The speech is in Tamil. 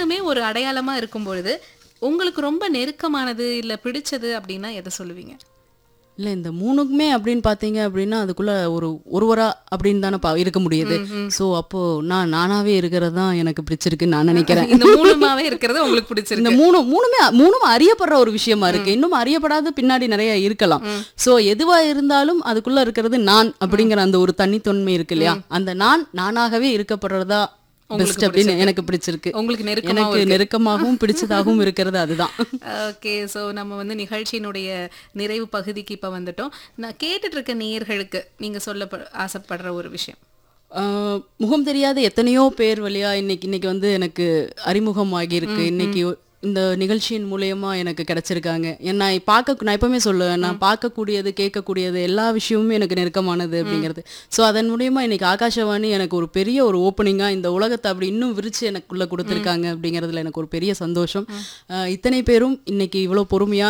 மூணுமே ஒரு அடையாளமா இருக்கும் பொழுது உங்களுக்கு ரொம்ப நெருக்கமானது இல்ல பிடிச்சது அப்படின்னா எதை சொல்லுவீங்க இல்ல இந்த மூணுக்குமே அப்படின்னு பாத்தீங்க அப்படின்னா அதுக்குள்ள ஒரு ஒருவரா அப்படின்னு தானே பா- இருக்க முடியுது சோ அப்போ நான் நானாவே இருக்கிறது தான் எனக்கு பிடிச்சிருக்குன்னு நான் நினைக்கிறேன் இந்த மூணுமாவே இருக்கிறது உங்களுக்கு பிடிச்சிருக்கு இந்த மூணு மூணுமே மூணும் அறியப்படுற ஒரு விஷயமா இருக்கு இன்னும் அறியப்படாத பின்னாடி நிறைய இருக்கலாம் சோ எதுவா இருந்தாலும் அதுக்குள்ள இருக்கிறது நான் அப்படிங்கிற அந்த ஒரு தனித்தன்மை இருக்கு இல்லையா அந்த நான் நானாகவே இருக்கப்படுறதா பெஸ்ட் அப்படின்னு எனக்கு பிடிச்சிருக்கு உங்களுக்கு நெருக்கமா எனக்கு நெருக்கமாகவும் பிடிச்சதாகவும் இருக்கிறது அதுதான் ஓகே ஸோ நம்ம வந்து நிகழ்ச்சியினுடைய நிறைவு பகுதிக்கு இப்போ வந்துட்டோம் நான் கேட்டுட்டு இருக்க நேயர்களுக்கு நீங்க சொல்ல ப- ஆசைப்படுற ஒரு விஷயம் ஆஹ் முகம் தெரியாத எத்தனையோ பேர் வழியா இன்னைக்கு இன்னைக்கு வந்து எனக்கு அறிமுகம் ஆகியிருக்கு இன்னைக்கு இந்த நிகழ்ச்சியின் மூலியமா எனக்கு கிடைச்சிருக்காங்க ஏன்னா பார்க்க நான் எப்பவுமே சொல்லுவேன் நான் பார்க்கக்கூடியது கேட்கக்கூடியது எல்லா விஷயமுமே எனக்கு நெருக்கமானது அப்படிங்கிறது ஸோ அதன் மூலியமா இன்னைக்கு ஆகாஷவாணி எனக்கு ஒரு பெரிய ஒரு ஓப்பனிங்கா இந்த உலகத்தை அப்படி இன்னும் விரிச்சு எனக்குள்ள கொடுத்துருக்காங்க அப்படிங்கிறதுல எனக்கு ஒரு பெரிய சந்தோஷம் ஆஹ் இத்தனை பேரும் இன்னைக்கு இவ்வளோ பொறுமையா